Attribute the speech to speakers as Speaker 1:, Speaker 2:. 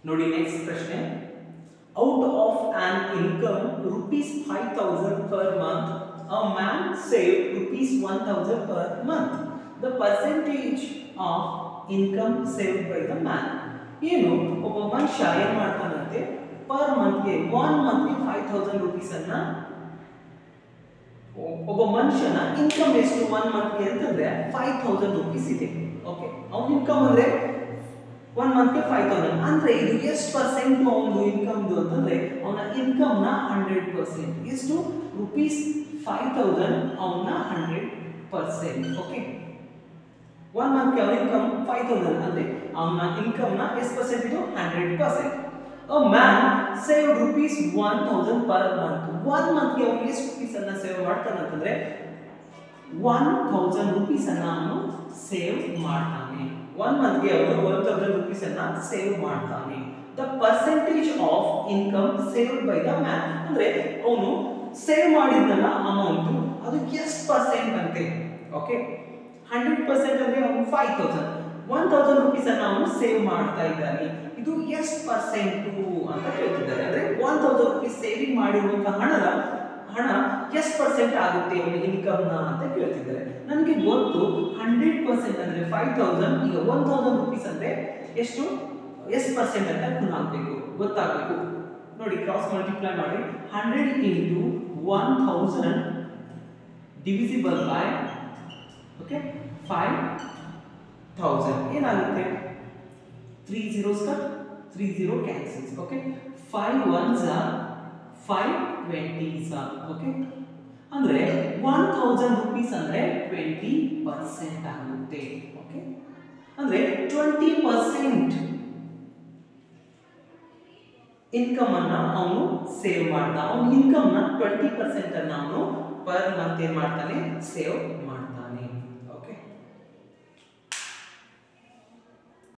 Speaker 1: ನೋಡಿ ನೆಕ್ಸ್ಟ್ ಪ್ರಶ್ನೆ out of an income rupees five thousand per month a man save rupees one thousand per month the percentage of income save by the man ಏನು ಒಬ್ಬ ಮನುಷ್ಯ ಏನ್ ಮಾಡ್ತಾನಂತೆ per ಮಂತ್ಗೆ one ಮಂತ್ಗೆ five thousand rupees ಅನ್ನ ಒಬ್ಬ ಮನುಷ್ಯನ ಇನ್ಕಮ್ ಎಷ್ಟು ಒನ್ ಮಂತ್ಗೆ ಅಂತಂದ್ರೆ ಫೈವ್ ತೌಸಂಡ್ ರುಪೀಸ್ ಇದೆ ಓಕೆ ಅವ್ನ ಇನ್ಕಮ್ ಅಂದ್ರೆ ಒನ್ ಮಂತ್ಗೆ ಫೈವ್ ತೌಸಂಡ್ ಅಂದ್ರೆ ಇದು ಎಷ್ಟು ಪರ್ಸೆಂಟ್ ಅವನು ಇನ್ಕಮ್ದು ಅಂತಂದ್ರೆ ಅವನ ಇನ್ಕಮ್ ನ ಹಂಡ್ರೆಡ್ ಪರ್ಸೆಂಟ್ ಎಷ್ಟು ರುಪೀಸ್ ಫೈವ್ ತೌಸಂಡ್ ಅವನ ಹಂಡ್ರೆಡ್ ಪರ್ಸೆಂಟ್ ಓಕೆ ಒನ್ ಮಂತ್ಗೆ ಅವನ ಇನ್ಕಮ್ ಫೈವ್ ತೌಸಂಡ್ ಅಂದ್ರೆ ಅವನ ಇನ್ಕಮ್ ನ ಎಷ್ಟು ಪರ್ಸೆಂಟ್ ಇದು hundred percent a man save rupees one thousand per month one ಮಂತ್ಗೆ ಅವನು ಎಷ್ಟು ರುಪೀಸ್ ಅನ್ನ ಸೇವ್ ಮಾಡ್ತಾನೆ ಅಂತಂದ್ರೆ ಒನ್ ತೌಸಂಡ್ ರುಪೀಸ್ ಅನ್ನ ಅವನು ಸೇವ್ ಮಾಡ್ತಾನೆ ಒನ್ ಮಂತ್ಗೆ ಅವನು ಒನ್ ತೌಸಂಡ್ ರುಪೀಸ್ ಅನ್ನ ಸೇವ್ ಮಾಡ್ತಾನೆ the percentage of income save by the man ಅಂದ್ರೆ ಅವನು ಸೇವ್ ಮಾಡಿದ್ದನ್ನ ಅಮೌಂಟ್ ಅದು ಎಷ್ಟು ಪರ್ಸೆಂಟ್ ಅಂತೆ ಓಕೆ ಹಂಡ್ರೆಡ್ ಪರ್ಸೆಂಟ್ ಅಂದ್ರೆ ಅವನು five thousand one thousand rupees ಅನ್ನ ಅವನು ಸೇವ್ ಮಾಡ್ತಾ ಇದ್ದಾನೆ ಇದು ಎಷ್ಟು ಪರ್ಸೆಂಟು ಅಂತ ಕೇಳ್ತಿದ್ದಾರೆ ಅಂದ್ರೆ ಒನ್ ತೌಸಂಡ್ ರುಪೀಸ್ ಸೇವಿಂಗ್ ಮಾಡಿರುವಂತಹ ಹಣದ ಹಣ ಎಷ್ಟು ಪರ್ಸೆಂಟ್ ಆಗುತ್ತೆ ಅವನ ಇನ್ಕಮ್ನ ಅಂತ ಕೇಳ್ತಿದ್ದಾರೆ ನನಗೆ ಗೊತ್ತು ಹಂಡ್ರೆಡ್ ಪರ್ಸೆಂಟ್ ಅಂದ್ರೆ ಫೈವ್ ತೌಸಂಡ್ ಈಗ ಒನ್ ತೌಸಂಡ್ ರುಪೀಸ್ ಅಂದ್ರೆ ಎಷ್ಟು ಎಷ್ಟು ಪರ್ಸೆಂಟ್ ಅಂತ ಗುಣ ಆಗ್ಬೇಕು ಗೊತ್ತಾಗಬೇಕು ನೋಡಿ ಕ್ರಾಸ್ ಮಲ್ಟಿಪ್ಲೈ ಮಾಡಿ hundred into one thousand divisible by okay five thousand ಏನಾಗುತ್ತೆ three zeros cut three zero cancels okay five ones five twenties okay ಅಂದ್ರೆ ಒನ್ ಥೌಸಂಡ್ ರುಪೀಸ್ ಅಂದ್ರೆ ಟ್ವೆಂಟಿ ಪರ್ಸೆಂಟ್ ಆಗುತ್ತೆ ಓಕೆ ಅಂದ್ರೆ ಟ್ವೆಂಟಿ ಪರ್ಸೆಂಟ್ ಇನ್ಕಮ್ ಅನ್ನ ಅವನು save ಮಾಡ್ದ ಅವನ income ನ ಟ್ವೆಂಟಿ ಪರ್ಸೆಂಟ್ ಅನ್ನ ಅವನು ಪರ್ ಮಂತ್ ಏನ್ ಮಾಡ್ತಾನೆ ಸೇವ್ ಮಾಡ್ತಾನೆ